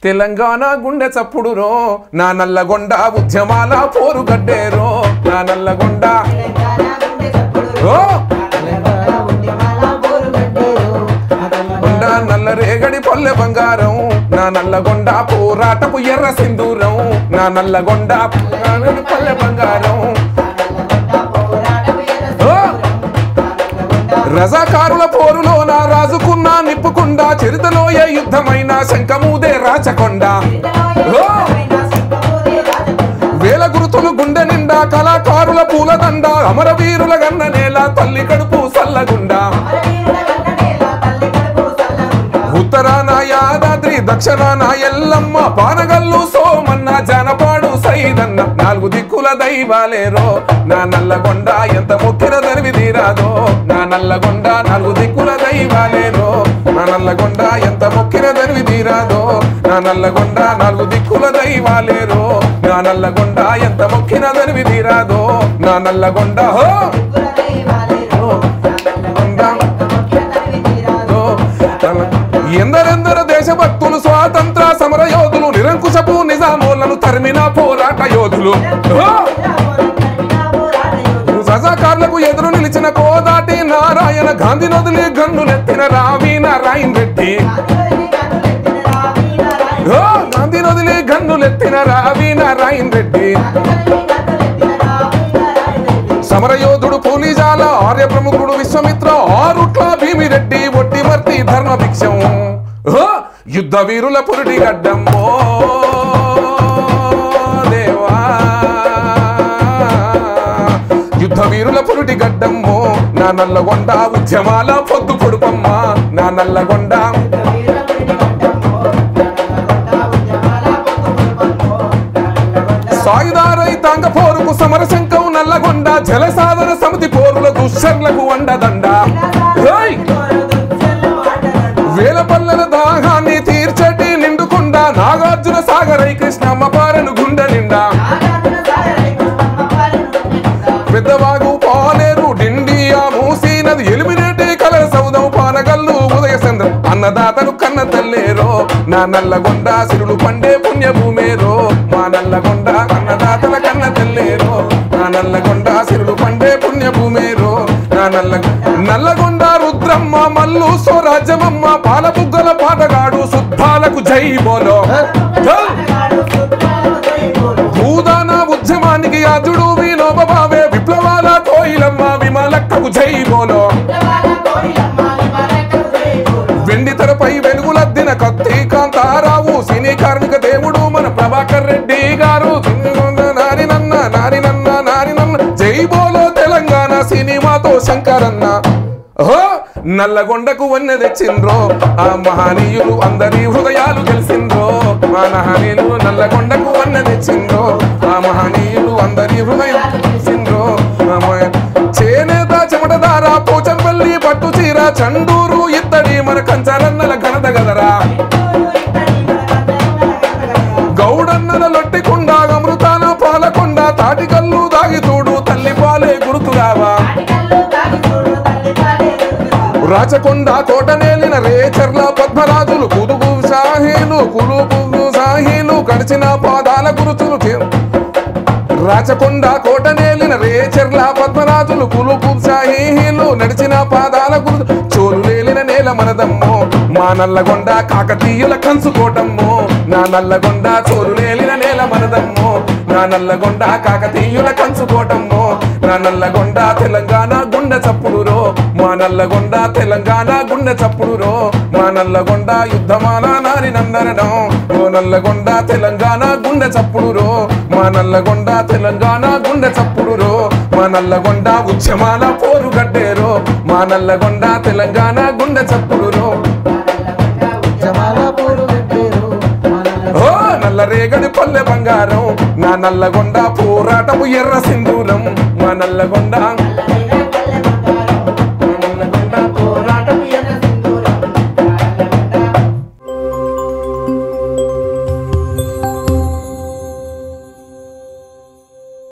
తెలంగాణ గుండె చప్పుడురో నా నల్లగొండ ఉద్యమాల పోరు గడ్డేరో నా నల్లగొండ ఓ కొండ నల్ల రేగడి పొల్లె బంగారం నా నల్లగొండ పోరాటపు ఎర్ర సింధూరం నా నల్లగొండ పోరాటపు పల్లె బంగారం ఓ! రజాకారుల పోరులో నా రాజుకున్నా నిప్పుకుండా చరితలో ఏ యుద్ధమైన శంఖమూదే రాచకొండ ఓ! వేల గురుతులు గుండె నిండా కళాకారుల పూలదండ అమరవీరుల గన్న నేల తల్లి కడుపు సల్లగుండా ఉత్తరాన యాదాద్రి దక్షిణాన ఎల్లమ్మ పానగల్లు సోమన్న జానపాడు సైదన్న నాలుగు దిక్కుల దైవాలేరో నా నల్లగొండ ఎంత మొక్కిన దరివి తీరాదో నా నల్లగొండ నాలుగు దిక్కుల దైవాలేరో నా నల్లగొండ ఎంత మొక్కిన దరివి తీరాదో నా నల్లగొండ నాలుగు దిక్కుల దైవాలేరో నా నల్లగొండ ఎంత మొక్కిన దరివి తీరాదో నా నల్లగొండ హో ఓ, తన- ఎందరెందరు దేశభక్తులు స్వాతంత్ర సమర యోధులు నిరంకుశపు నిజామోళ్లను తరిమిన పోరాట యోధులు ఓ! సజాకార్లకు ఎదురు నిలిచిన కోదాటి నారాయణ గాంధీ నదులి గన్నులెత్తిన రావి నారాయణ రెడ్డి ఓ! గాంధీ నదులి గన్నులెత్తిన రావి నారాయణ రెడ్డి సమరయోధుడు పోలీజాల ఆర్య ప్రముఖుడు విశ్వమిత్ర ఆరుట్ల భీమిరెడ్డి ఒట్టిమర్తి ధర్మ భిక్షం ఓ! యుద్ధ వీరుల పురుడి గడ్డమ్మో దేవా యుద్ధ వీరుల పురుటి గడ్డమ్మో నా నల్లగొండ ఉద్యమాల పొద్దు పొడుపమ్మ నా నల్లగొండ సాయుధ రైతాంగ పోరుకు సమరశంకం నల్లగొండ జలసాధన సమితి పోరుల దుశ్చర్లకు వండదండ ఏయ్! వేల పల్లెల దాహాన్ని తీర్చటి నిండుకుండా నాగార్జున సాగరై కృష్ణమ్మ పారను గుండె నిండా పెద్దవాగు పాలేరు డిండియా మూసీ నది ఎలిమినేటి కలర సౌదం పానగల్లు ఉదయ చంద్ర అన్నదాతను కన్న తల్లేరో నా నల్లగొండ సిరులు పండే పుణ్యభూమేరో మా నల్లగొండ అన్నదాతల కన్న తల్లేరో నా నల్లగొండ సిరులు పండే పుణ్యభూమేరో నా నల్ల నల్లగొండ రుద్రమ్మ మల్లు స్వరాజ్యమమ్మ పాలబుగ్గల పాటగాడు శుద్ధాలకు జై బోలో చల్! భూదాన ఉద్యమానికి అజుడు వినోబావే విప్లవాల కోయిలమ్మ విమలక్కకు జై బోలో వెండి తెరపై వెలుగులద్దిన కత్తి కాంతారావు సినీ కార్మిక దేవుడు మన ప్రభాకర్ రెడ్డి గారు నారి నన్న నారి నన్న నారి నన్న జై బోలో తెలంగాణ సినిమాతో శంకరన్న ఓహో నల్లగొండకు వన్నె తెచ్చిండ్రో ఆ మహనీయులు అందరి హృదయాలు గెలిచిండ్రో మా మహనీయులు నల్లగొండకు వన్నె తెచ్చిండ్రో ఆ మహనీయులు అందరి హృదయం గెలిచిండ్రో ఆ మ- చేనేత చెమటదార పోచంపల్లి పట్టు చీర చండూరు ఇత్తడి మన కంచాలన్నల ఘనత గదరా గౌడన్నల లొట్టికుండ అమృతాన పాలకొండ తాటికల్లు దాగితూడు తల్లి పాలే గుర్తురావా రాచకొండ కోటనేలిన రేచర్ల పద్మరాజులు కుదుగు షాహీలు కులుపు షాహీలు గడిచిన పాదాల గురుతులు చే- రాచకొండ కోటనేలిన రేచర్ల పద్మరాజులు కులుపు షాహీలు నడిచిన పాదాల గురు చోలు లేలిన నేల మనదమ్మో మా నల్లగొండ కాకతీయుల కంచుకోటమ్మో నా నల్లగొండ చోలు లేలిన నేల మనదమ్మో నా నల్లగొండ కాకతీయుల కంచుకోటమ్మో నా నల్లగొండ తెలంగాణ గుండె చప్పుడురో మా నల్లగొండ తెలంగాణ గుండె చప్పుడురో మా నల్లగొండ యుద్ధమాల నారి నందనడం ఓ నల్లగొండ తెలంగాణ గుండె చప్పుడురో మా నల్లగొండ తెలంగాణ గుండె చప్పుడురో మా నల్లగొండ ఉద్యమాల పోరు గడ్డేరో మా నల్లగొండ తెలంగాణ గుండె చప్పుడురో ఓ నల్ల రేగడి పల్లె బంగారం నా నల్లగొండ పోరాటము ఎర్ర సింధూరం మా నల్లగొండ